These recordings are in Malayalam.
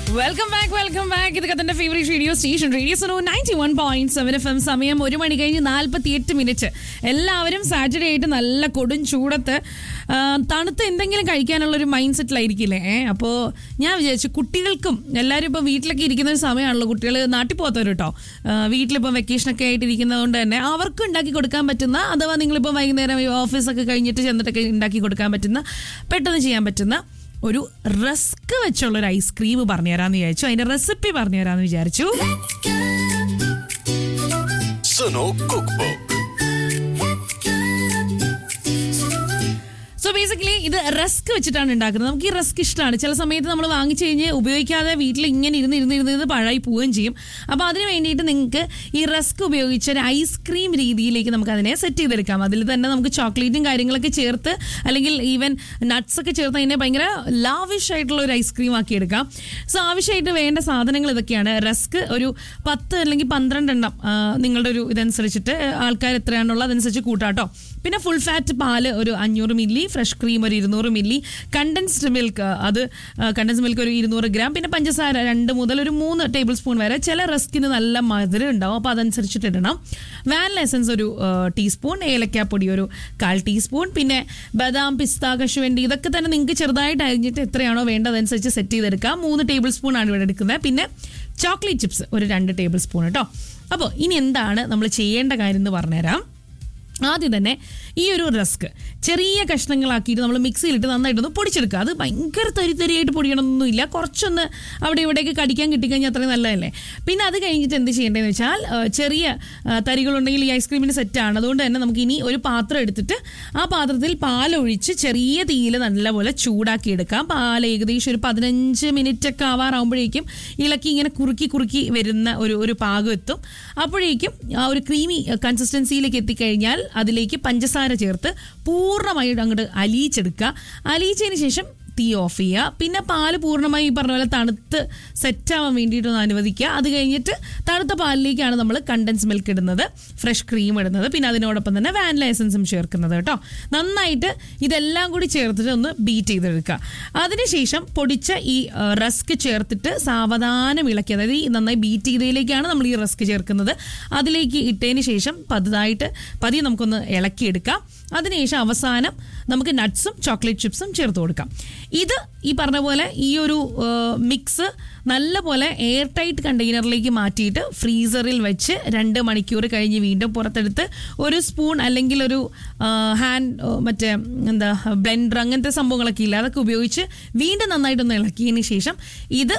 വെൽക്കം ബാക്ക് വെൽക്കം ബാക്ക് ഇത് കത്തന്റെ favourite radio station radio Suno ninety one point seven F M സമയം ഒരു മണി കഴിഞ്ഞ് നാൽപ്പത്തി എട്ട് മിനിറ്റ് എല്ലാവരും സാറ്റർഡേ ആയിട്ട് നല്ല കൊടും ചൂടത്ത് ആ, തണുത്ത് എന്തെങ്കിലും കഴിക്കാനുള്ള ഒരു മൈൻഡ് സെറ്റിലായിരിക്കില്ലേ ഏ അപ്പോൾ ഞാൻ വിചാരിച്ചു കുട്ടികൾക്കും എല്ലാവരും ഇപ്പോൾ വീട്ടിലൊക്കെ ഇരിക്കുന്ന ഒരു സമയമാണല്ലോ കുട്ടികൾ നാട്ടിൽ പോകാത്തവർ കേട്ടോ വീട്ടിലിപ്പോൾ വെക്കേഷനൊക്കെ ആയിട്ട് ഇരിക്കുന്നതുകൊണ്ട് തന്നെ അവർക്ക് ഉണ്ടാക്കി കൊടുക്കാൻ പറ്റുന്ന അഥവാ നിങ്ങളിപ്പോൾ വൈകുന്നേരം ഓഫീസൊക്കെ കഴിഞ്ഞിട്ട് ചെന്നിട്ടൊക്കെ ഉണ്ടാക്കി കൊടുക്കാൻ പറ്റുന്ന പെട്ടെന്ന് ചെയ്യാൻ പറ്റുന്ന ഒരു റസ്ക് വെച്ചുള്ള ഒരു ഐസ്ക്രീം പറഞ്ഞു തരാന്ന് വിചാരിച്ചു അതിന്റെ റെസിപ്പി പറഞ്ഞു തരാന്ന് വിചാരിച്ചു Suno cook book so basically ഇത് റസ്ക് വെച്ചിട്ടാണ് ഉണ്ടാക്കുന്നത് നമുക്ക് ഈ റസ്ക് ഇഷ്ടമാണ് ചില സമയത്ത് നമ്മൾ വാങ്ങിച്ചു കഴിഞ്ഞ് ഉപയോഗിക്കാതെ വീട്ടിൽ ഇങ്ങനെ ഇരുന്ന് ഇരുന്ന് ഇരുന്ന് ഇരുന്ന് പഴയി പോവുകയും ചെയ്യും അപ്പോൾ അതിന് വേണ്ടിയിട്ട് നിങ്ങൾക്ക് ഈ റസ്ക് ഉപയോഗിച്ച് ഒരു ഐസ്ക്രീം രീതിയിലേക്ക് നമുക്ക് അതിനെ സെറ്റ് ചെയ്തെടുക്കാം അതിൽ തന്നെ നമുക്ക് ചോക്ലേറ്റും കാര്യങ്ങളൊക്കെ ചേർത്ത് അല്ലെങ്കിൽ ഈവൻ നട്ട്സ് ഒക്കെ ചേർത്ത് അതിനെ ഭയങ്കര ലാവിഷ് ആയിട്ടുള്ള ഒരു ഐസ്ക്രീം ആക്കി എടുക്കാം സോ ആവശ്യമായിട്ട് വേണ്ട സാധനങ്ങൾ ഇതൊക്കെയാണ് റസ്ക് ഒരു പത്ത് അല്ലെങ്കിൽ പന്ത്രണ്ട് എണ്ണം ആ, നിങ്ങളുടെ ഒരു ഇതനുസരിച്ചിട്ട് ആൾക്കാർ എത്രയാണുള്ളത് അതനുസരിച്ച് കൂട്ടാട്ടോ പിന്നെ ഫുൾ ഫാറ്റ് പാല് ഒരു അഞ്ഞൂറ് മില്ലി ഫ്രഷ് ക്രീം ഒരു ഇരുന്നൂറ് മില്ലി കണ്ടൻസ്ഡ് മിൽക്ക് അത് കണ്ടൻസ്ഡ് മിൽക്ക് ഒരു ഇരുന്നൂറ് ഗ്രാം പിന്നെ പഞ്ചസാര രണ്ട് മുതൽ ഒരു മൂന്ന് ടേബിൾ സ്പൂൺ വരെ ചില റസ്കിന് നല്ല മധുരം ഉണ്ടാവും അപ്പോൾ അതനുസരിച്ചിട്ട് ഇടണം വാനില എസൻസ് ഒരു ടീസ്പൂൺ ഏലക്കാപ്പൊടി ഒരു കാൽ ടീസ്പൂൺ പിന്നെ ബദാം പിസ്ത കശുവണ്ടി ഇതൊക്കെ തന്നെ നിങ്ങൾക്ക് ചെറുതായിട്ട് അരിഞ്ഞിട്ട് എത്രയാണോ വേണ്ടതനുസരിച്ച് സെറ്റ് ചെയ്തെടുക്കാം മൂന്ന് ടേബിൾ സ്പൂൺ ആണ് ഇവിടെ എടുക്കുന്നത് പിന്നെ ചോക്ലേറ്റ് ചിപ്സ് ഒരു രണ്ട് ടേബിൾ സ്പൂൺ കേട്ടോ അപ്പോൾ ഇനി എന്താണ് നമ്മൾ ചെയ്യേണ്ട കാര്യം എന്ന് പറഞ്ഞുതരാം ആദ്യം തന്നെ ഈ ഒരു റസ്ക് ചെറിയ കഷ്ണങ്ങളാക്കിയിട്ട് നമ്മൾ മിക്സിയിലിട്ട് നന്നായിട്ടൊന്ന് പൊടിച്ചെടുക്കുക അത് ഭയങ്കര തരി തരിയായിട്ട് പൊടിയണമെന്നൊന്നുമില്ല കുറച്ചൊന്ന് അവിടെ ഇവിടേക്ക് കടിക്കാൻ കിട്ടിക്കഴിഞ്ഞാൽ അത്രയും നല്ലതല്ലേ പിന്നെ അത് കഴിഞ്ഞിട്ട് എന്ത് ചെയ്യേണ്ടതെന്ന് വെച്ചാൽ ആ, ചെറിയ ആ, തരികളുണ്ടെങ്കിൽ ഈ ഐസ്ക്രീമിന് സെറ്റാണ് അതുകൊണ്ട് തന്നെ നമുക്ക് ഇനി ഒരു പാത്രം എടുത്തിട്ട് ആ പാത്രത്തിൽ പാലൊഴിച്ച് ചെറിയ തീയിൽ നല്ലപോലെ ചൂടാക്കി എടുക്കാം പാൽ ഏകദേശം ഒരു പതിനഞ്ച് മിനിറ്റ് ഒക്കെ ആവാറാകുമ്പോഴേക്കും ഇളക്കി ഇങ്ങനെ കുറുക്കി കുറുക്കി വരുന്ന ഒരു ഒരു പാകം എത്തും അപ്പോഴേക്കും ആ ഒരു ക്രീമി കൺസിസ്റ്റൻസിയിലേക്ക് എത്തിക്കഴിഞ്ഞാൽ അതിലേക്ക് പഞ്ചസാര ചേർത്ത് പൂർണ്ണമായിട്ട് അങ്ങോട്ട് അലിയിച്ചെടുക്കുക അലിയിച്ചതിന് ശേഷം തീ ഓഫ് ചെയ്യുക പിന്നെ പാല് പൂർണ്ണമായി ഈ പറഞ്ഞ പോലെ തണുത്ത് സെറ്റാവാൻ വേണ്ടിയിട്ടൊന്ന് അനുവദിക്കുക അത് കഴിഞ്ഞിട്ട് തണുത്ത പാലിലേക്കാണ് നമ്മൾ കണ്ടൻസ് മിൽക്ക് ഇടുന്നത് ഫ്രഷ് ക്രീം ഇടുന്നത് പിന്നെ അതിനോടൊപ്പം തന്നെ വാനില എസൻസും ചേർക്കുന്നത് കേട്ടോ നന്നായിട്ട് ഇതെല്ലാം കൂടി ചേർത്തിട്ട് ഒന്ന് ബീറ്റ് ചെയ്തെടുക്കുക അതിനുശേഷം പൊടിച്ച ഈ റസ്ക് ചേർത്തിട്ട് സാവധാനം ഇളക്കി അതായത് ഈ നന്നായി ബീറ്റ് ചെയ്തതിലേക്കാണ് നമ്മൾ ഈ റസ്ക് ചേർക്കുന്നത് അതിലേക്ക് ഇട്ടതിന് ശേഷം പതുതായിട്ട് പതിയെ നമുക്കൊന്ന് ഇളക്കിയെടുക്കാം അതിനുശേഷം അവസാനം നമുക്ക് നട്ട്സും ചോക്ലേറ്റ് ചിപ്സും ചേർത്ത് കൊടുക്കാം ഇത് ഈ പറഞ്ഞ പോലെ ഈ ഒരു മിക്സ് നല്ല പോലെ എയർ ടൈറ്റ് കണ്ടെയ്നറിലേക്ക് മാറ്റിയിട്ട് ഫ്രീസറിൽ വെച്ച് രണ്ട് മണിക്കൂർ കഴിഞ്ഞ് വീണ്ടും പുറത്തെടുത്ത് ഒരു സ്പൂൺ അല്ലെങ്കിൽ ഒരു ഹാൻഡ് മറ്റേ എന്താ ബ്ലെൻഡർ അങ്ങനത്തെ സംഭവങ്ങളൊക്കെ ഇല്ല അതൊക്കെ ഉപയോഗിച്ച് വീണ്ടും നന്നായിട്ടൊന്ന് ഇളക്കിയതിന് ശേഷം ഇത്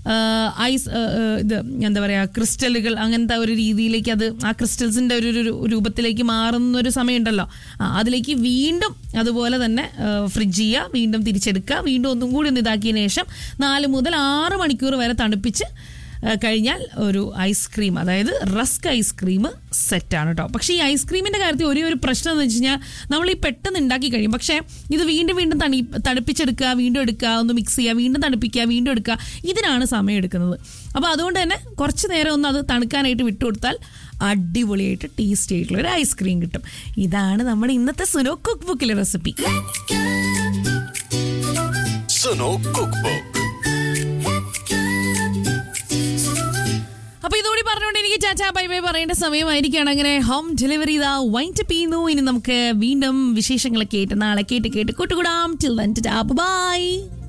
ഐസ് ഇത് എന്താ പറയുക ക്രിസ്റ്റലുകൾ അങ്ങനത്തെ ഒരു രീതിയിലേക്ക് അത് ആ ക്രിസ്റ്റൽസിൻ്റെ ഒരു ഒരു രൂപത്തിലേക്ക് മാറുന്ന ഒരു സമയമുണ്ടല്ലോ ആ അതിലേക്ക് വീണ്ടും അതുപോലെ തന്നെ ഫ്രിഡ്ജ് ചെയ്യുക വീണ്ടും തിരിച്ചെടുക്കുക വീണ്ടും ഒന്നും കൂടി ഒന്ന് ഇതാക്കിയതിന് ശേഷം നാല് മുതൽ ആറ് മണിക്കൂർ വരെ തണുപ്പിച്ച് ആ, കഴിഞ്ഞാൽ ഒരു ഐസ്ക്രീം അതായത് റസ്ക് ഐസ്ക്രീം സെറ്റാണ് കേട്ടോ പക്ഷേ ഈ ഐസ്ക്രീമിൻ്റെ കാര്യത്തിൽ ഒരേ ഒരു പ്രശ്നം എന്ന് വെച്ച് കഴിഞ്ഞാൽ നമ്മൾ ഈ പെട്ടെന്ന് ഉണ്ടാക്കി കഴിയും പക്ഷേ ഇത് വീണ്ടും വീണ്ടും തണി തണുപ്പിച്ചെടുക്കുക വീണ്ടും എടുക്കുക ഒന്ന് മിക്സ് ചെയ്യുക വീണ്ടും തണുപ്പിക്കുക വീണ്ടും എടുക്കുക ഇതിനാണ് സമയം എടുക്കുന്നത് അപ്പോൾ അതുകൊണ്ട് തന്നെ കുറച്ച് നേരം ഒന്ന് അത് തണുക്കാനായിട്ട് വിട്ടുകൊടുത്താൽ അടിപൊളിയായിട്ട് ടേസ്റ്റി ആയിട്ടുള്ള ഒരു ഐസ്ക്രീം കിട്ടും ഇതാണ് നമ്മുടെ ഇന്നത്തെ സുനോ കുക്ക് ബുക്കിലെ റെസിപ്പി സുനോ കുക്ക് ബുക്ക് അപ്പൊ ഇതുകൂടി പറഞ്ഞുകൊണ്ട് എനിക്ക് ചാച്ചാ ബൈ ബൈ പറയേണ്ട സമയമായിരിക്കുകയാണ് അങ്ങനെ ഹോം ഡെലിവറി ഇതാ വൈൻഡ് അപ്പ് ചെയ്യുന്നു ഇനി നമുക്ക് വീണ്ടും വിശേഷങ്ങളൊക്കെ കേട്ട് നാളെ കേട്ട് കേട്ട് കൂട്ടുകൂടാം ടിൽ ബൈ